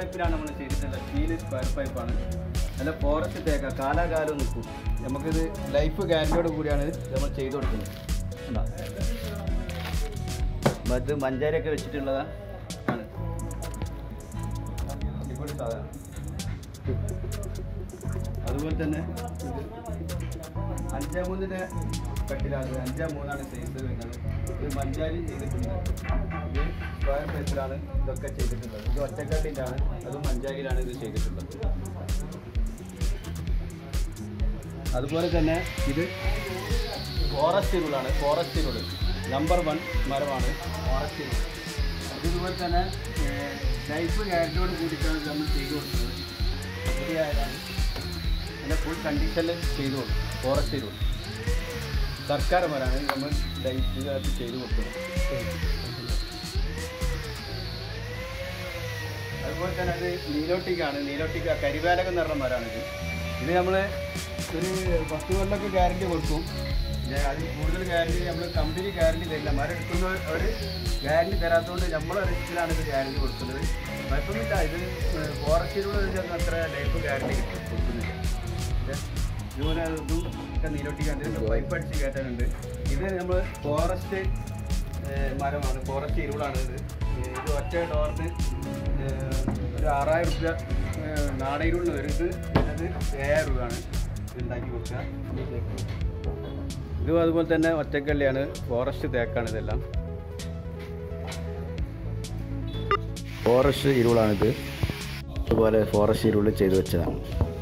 പൈപ്പിലാണ് നമ്മൾ ചെയ്തിട്ടുള്ളത് steel square പൈപ്പാണ് നല്ല ഫോറസ്റ്റ് തേക്ക കാലാകാലം നിൽക്കും നമുക്കിത് ലൈഫ് ഗ്യാരണ്ടിയോട് കൂടിയാണ് ഇത് നമ്മൾ ചെയ്തു കൊടുക്കുന്നത് കണ്ടോ? മറ്റ് മഞ്ചാരിയൊക്കെ വെച്ചിട്ടുള്ളതാ ആണ് അടിപൊളി സാധനം അതുപോലെ തന്നെ അഞ്ചേ മൂന്നിൻ്റെ കട്ടിലാണ് അഞ്ചേ മൂന്നാണ് സൈസ് വരുന്നത് ഇത് മഞ്ചാരി ചെയ്തിട്ടുണ്ട് ഇത് സ്ക്വയർ സൈസിലാണ് ഇതൊക്കെ ചെയ്തിട്ടുള്ളത് ഇത് ഒറ്റക്കല്ലിൻ്റെ ആണ് അതും മഞ്ചാരിയിലാണ് ഇത് ചെയ്തിട്ടുള്ളത് അതുപോലെ തന്നെ ഇത് ഫോറസ്റ്റ് ഇരുളാണ് ഫോറസ്റ്റ് ഇരുൾ നമ്പർ വൺ മരമാണ് ഫോറസ്റ്റ് ഇരുൾ അതുപോലെ തന്നെ ലൈഫ് ഗ്യാരണ്ടിയോട് കൂടിയിട്ടാണ് ഇത് നമ്മൾ ചെയ്തു കൊടുക്കുന്നത് പുതിയ ആയതാണ് അതിൻ്റെ ഫുൾ കണ്ടീഷനിൽ ചെയ്തു കൊടുക്കും ഫോറസ്റ്റ് ഇരുൾ സർക്കാർ മരമാണ് ഇത് നമ്മൾ ലൈഫ് ചെയ്തു കൊടുക്കുന്നത് അതുപോലെ തന്നെ അത് നീലോട്ടിക്കാണ് നീലോട്ടിക്ക കരിവേലകം എന്ന് പറഞ്ഞ മരമാണ് ഇത് ഇത് നമ്മൾ ഒരു പത്ത് കൊല്ലമൊക്കെ ഗ്യാരണ്ടി കൊടുക്കും പിന്നെ അതിൽ കൂടുതൽ ഗ്യാരണ്ടി നമ്മൾ കമ്പനി ഗ്യാരണ്ടി തരില്ല മരം എടുക്കുന്ന ഒരു ഗ്യാരണ്ടി തരാത്തതുകൊണ്ട് നമ്മൾ റിസ്ക്കിലാണ് ഇത് ഗ്യാരണ്ടി കൊടുക്കുന്നത് കുഴപ്പമില്ല ഇത് ഫോറസ്റ്റിലൂടെ അത്ര ലൈഫ് ഗ്യാരണ്ടി കിട്ടും കൊടുക്കുന്നില്ല ഇത് ഇതുപോലെ ഇതും ഒക്കെ നീലോട്ടിക്കാൻ പൈപ്പ് അടിച്ച് കയറ്റാനുണ്ട് ഇത് നമ്മൾ ഫോറസ്റ്റ് ഏഹ് മരമാണ് ഫോറസ്റ്റ് ഇരുളാണ് ഇത് ഏഹ് ഇത് ഒറ്റ ഡോറിന് ഏഹ് ഒരു ആറായിരം റുപ്യ നാടയിരുളിന് വരും ഇത് അത് ഏഴായിരം രൂപയാണ് ഇത് ഉണ്ടാക്കി കൊടുക്കുക ഇതും അതുപോലെ തന്നെ ഒറ്റക്കള്ളിയാണ് ഫോറസ്റ്റ് തേക്കാണ് ഇതെല്ലാം ഫോറസ്റ്റ് ഇരുളാണിത് അതുപോലെ ഫോറസ്റ്റ് ഇരുൾ ചെയ്തു വെച്ചതാണ്